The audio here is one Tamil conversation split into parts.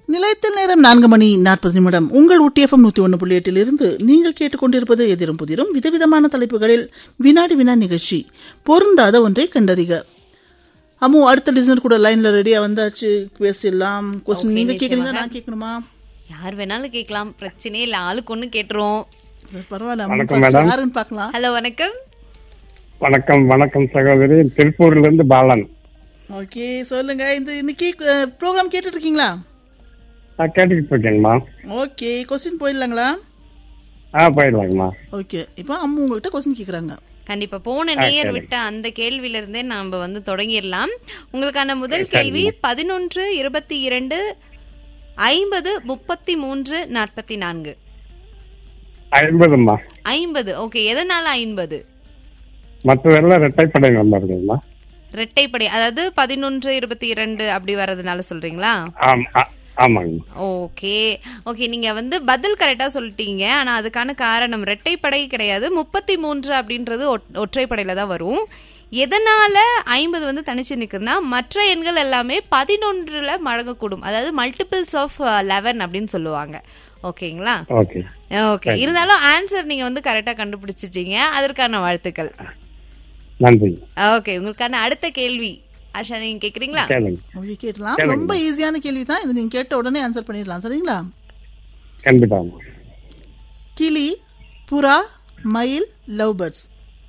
நிலையத்தில் நேரம் நான்கு மணி நாற்பது நிமிடம் உங்கள் ஊட்டியஃபம் நூத்தி ஒன்று புள்ளி எட்டில் இருந்து நீங்கள் கேட்டுக்கொண்டிருப்பது எதிரும் புதிரும் விதவிதமான தலைப்புகளில் வினாடி வினா நிகழ்ச்சி பொருந்தாத ஒன்றை கண்டறிக அம்மு அடுத்த லிசனர் கூட லைன்ல ரெடியா வந்தாச்சு பேசிடலாம் கொஸ்டின் நீங்க கேக்குறீங்களா நான் கேட்கணுமா யார் வேணாலும் கேட்கலாம் பிரச்சனையே இல்ல ஆளுக்கு ஒண்ணு கேட்டுருவோம் சரி, பரவாயில்ல அம்மு, வணக்கம் first மேடம். யாருன்னு பார்க்கலாம் ஹலோ வணக்கம் வணக்கம் வணக்கம் சகோதரி திருப்பூர்ல இருந்து பாலன் ஓகே சொல்லுங்க இந்த இன்னைக்கு ப்ரோக்ராம் கேட்டுட்டு இருக்கீங்களா நான் கேட்டுக்கிட்டு இருக்கேங்கம்மா ஓகே கொஸ்டின் போயிடலாங்களா ஆ போயிடலாங்கம்மா ஓகே இப்போ அம்மு உங்ககிட்ட கொஸ்டின் கேக்குறாங்க கண்டிப்பா போன நேயர் விட்ட அந்த கேள்வியில இருந்தே நாம வந்து தொடங்கிடலாம் உங்களுக்கான முதல் கேள்வி பதினொன்று இருபத்தி இரண்டு ஐம்பது முப்பத்தி மூன்று நாற்பத்தி நான்கு ஐம்பதும்மா ஐம்பது ஓகே எதனால ஐம்பது மற்றதெல்லாம் ரெட்டைப்படை நம்பருங்கம்மா ரெட்டைப்படை அதாவது பதினொன்று இருபத்தி இரண்டு அப்படி வர்றதுனால சொல்றீங்களா ஆம் ஆ- ஆமாங்கம்மா ஓகே ஓகே நீங்க வந்து பதில் கரெக்டா சொல்லிட்டீங்க ஆனா அதுக்கான காரணம் ரெட்டைப்படை கிடையாது முப்பத்தி மூன்று அப்படின்றது ஒட்- ஒற்றைப்படையில தான் வரும் எதனால ஐம்பது வந்து தனிச்சு நிக்குதுன்னா மற்ற எண்கள் எல்லாமே பதினொன்றுல மழங்கக்கூடும் அதாவது மல்டிபிள்ஸ் ஆஃப் லெவன் அப்படின்னு சொல்லுவாங்க ஓகேங்களா ஓகே ஓகே இருந்தாலும் ஆன்சர் நீங்க வந்து கரெக்டா கண்டுபிடிச்சிட்டீங்க அதற்கான வாழ்த்துக்கள் நன்றி ஓகே உங்களுக்கான அடுத்த கேள்வி ஆஷா நீங்க கேக்குறீங்களா கேளுங்க ஓகே கேட்டலாம் ரொம்ப ஈஸியான கேள்வி தான் இது நீங்க கேட்ட உடனே ஆன்சர் பண்ணிடலாம் சரிங்களா கண்டிப்பாம்மா கிளி புறா மயில் லவ் பேர்ட்ஸ்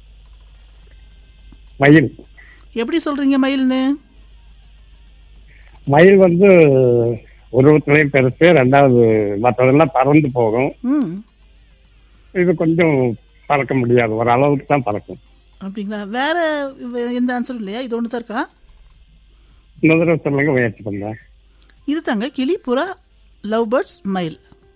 மயில் எப்படி சொல்றீங்க மயில்னு மயில் வந்து உருவத்திலையும் பெருசு ரெண்டாவது மற்றதெல்லாம் பறந்து போகும் ம் இது கொஞ்சம் பறக்க முடியாது ஒரு அளவுக்கு தான் பறக்கும் அப்படிங்களா வேற வே- எந்த ஆன்சரும் இல்லையா இது ஒன்று தான் இருக்கா இன்னொரு தடவை சொல்லுங்க முயற்சி பண்றேன் இது தாங்க கிளி புறா லவ் பேர்ட்ஸ் மயில்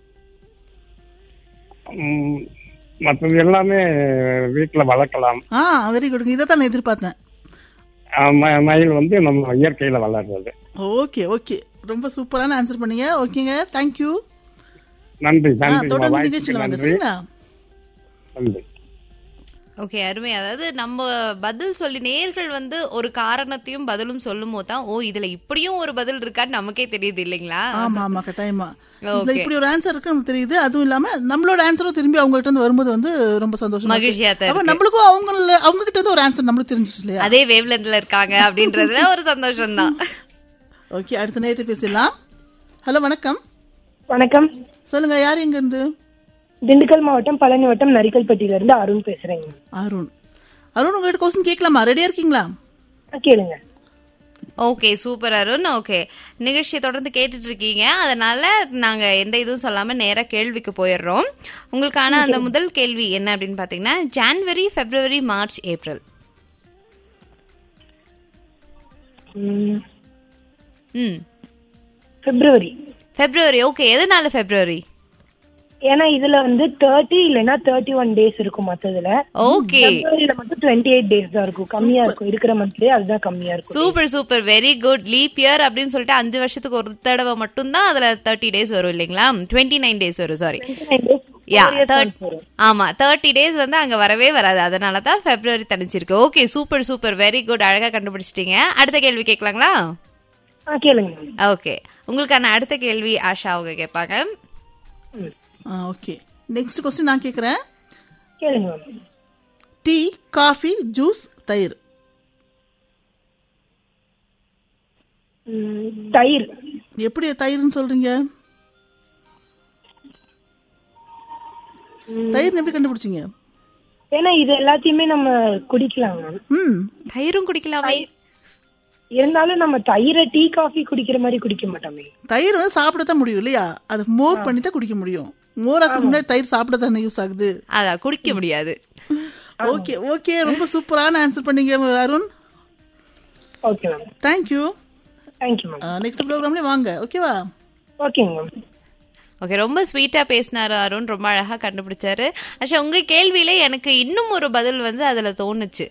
ம், மற்றது எல்லாமே வீட்டுல வளர்க்கலாம் ஆ வெரி குட் இதை தான் நான் எதிர்பார்த்தேன் ஆ, ம- மயில் வந்து நம்ம இயற்கையில வளர்றது ஓகே ஓகே ரொம்ப சூப்பரான ஆன்சர் பண்ணீங்க ஓகேங்க தேங்க்யூ நன்றி ஆ நன்றி தொடர்ந்து வாய்ப்புக்கு நிகழ்ச்சியில் வாங்க நன்றி சரிங்களா நன்றி ஓகே அருமை அதாவது நம்ம பதில் சொல்லி நேர்கள் வந்து ஒரு காரணத்தையும் பதிலும் சொல்லும் போது தான் ஓ இதுல இப்படியும் ஒரு பதில் இருக்கான்னு நமக்கே தெரியுது இல்லைங்களா ஆமா ஆமா கட்டாயமா இதுல Okay. இப்படி ஒரு ஆன்சர் இருக்கு நமக்கு தெரியுது அதுவும் இல்லாம நம்மளோட ஆன்சரும் திரும்பி அவங்க கிட்ட இருந்து வரும்போது வந்து ரொம்ப சந்தோஷம் மகிழ்ச்சியா தான் அப்ப இருக்கு. நம்மளுக்கும் அவங்க அவங்க கிட்ட இருந்து ஒரு ஆன்சர் நம்மளுக்கு தெரிஞ்சிச்சு இல்லையா அதே வேவ்லென்த்ல இருக்காங்க அப்படின்றதுல ஒரு சந்தோஷம் தான் ஓகே அடுத்த நேரத்தை பேசலாம் ஹலோ வணக்கம் வணக்கம் சொல்லுங்க யார் எங்க இருந்து திண்டுக்கல் மாவட்டம் பழனி வட்டம் நரிக்கல்பட்டியில இருந்து அருண் பேசுறேங்க அருண் அருண் உங்ககிட்ட கொஸ்டின் கேட்கலாமா ரெடியா இருக்கீங்களா ஆ, கேளுங்க ஓகே சூப்பர் அருண் ஓகே நிகழ்ச்சியை தொடர்ந்து கேட்டுட்டு இருக்கீங்க அதனால நாங்க எந்த இதுவும் சொல்லாம நேரா கேள்விக்கு போயிடுறோம் உங்களுக்கான அந்த முதல் கேள்வி என்ன அப்படின்னு பாத்தீங்கன்னா ஜான்வரி பிப்ரவரி மார்ச் ஏப்ரல் ம், ம் பிப்ரவரி பிப்ரவரி ஓகே எதனால பிப்ரவரி ஏன்னா இதுல வந்து தேர்ட்டி இல்லைன்னா தேர்ட்டி ஒன் டேஸ் இருக்கும் மத்ததுல ஓகே பிப்ரவரியில மட்டும் டுவெண்ட்டி எயிட் டேஸ் தான் இருக்கும் கம்மியா இருக்கும் இருக்கிற மந்த்லயே அதுதான் கம்மியா இருக்கும் super super very good leap year அப்படின்னு சொல்லிட்டு அஞ்சு வருஷத்துக்கு ஒரு தடவை மட்டும்தான் அதுல தேர்ட்டி டேஸ் வரும் இல்லைங்களா டுவெண்ட்டி நைன் டேஸ் வரும் sorry 29 days, yeah four years once வரும். ஆமா தேர்ட்டி டேஸ் வந்து அங்க வரவே வராது அதனால தான் பிப்ரவரி தனிச்சிருக்கு okay super super very good அழகா கண்டுபிடிச்சிட்டீங்க அடுத்த கேள்வி கேட்கலாங்களா ஆ கேளுங்க ஓகே உங்களுக்கான அடுத்த கேள்வி ஆஷா அவங்க கேட்பாங்க ம், ஓகே நெக்ஸ்ட் கொஸ்டின் நான் கேட்குறேன் கேளுங்க மேம் டீ காஃபி ஜூஸ் தயிர் ம், தயிர் எப்படி தயிர்னு சொல்றீங்க தயிர் எப்படி கண்டுபிடிச்சீங்க ஏன்னா இது எல்லாத்தையுமே நம்ம குடிக்கலாம் மேம் ம் தயிரும் குடிக்கலாமே இருந்தாலும் நம்ம தயிரை டீ காஃபி குடிக்கிற மாதிரி குடிக்க மாட்டோமே தயிர் வந்து சாப்பிடத்தான் முடியும் இல்லையா அது மோர் பண்ணி தான் குடிக்க முடியும் மோராக்கு முன்னாடி தயிர் சாப்பிட தானே யூஸ் ஆகுது அதான் குடிக்க முடியாது ஓகே ஓகே ரொம்ப சூப்பரான ஆன்சர் பண்ணீங்க Arun okay ma'am thank you thank you ma'am next ப்ரோக்ராம்லேயே வாங்க ஓகேவா ஓகேங்க மேம் ஓகே ரொம்ப ஸ்வீட்டா பேசினாரு அருண் ரொம்ப அழகா கண்டுபிடிச்சாரு ஆஷா உங்க கேள்வியில எனக்கு இன்னும் ஒரு பதில் வந்து அதுல தோணுச்சு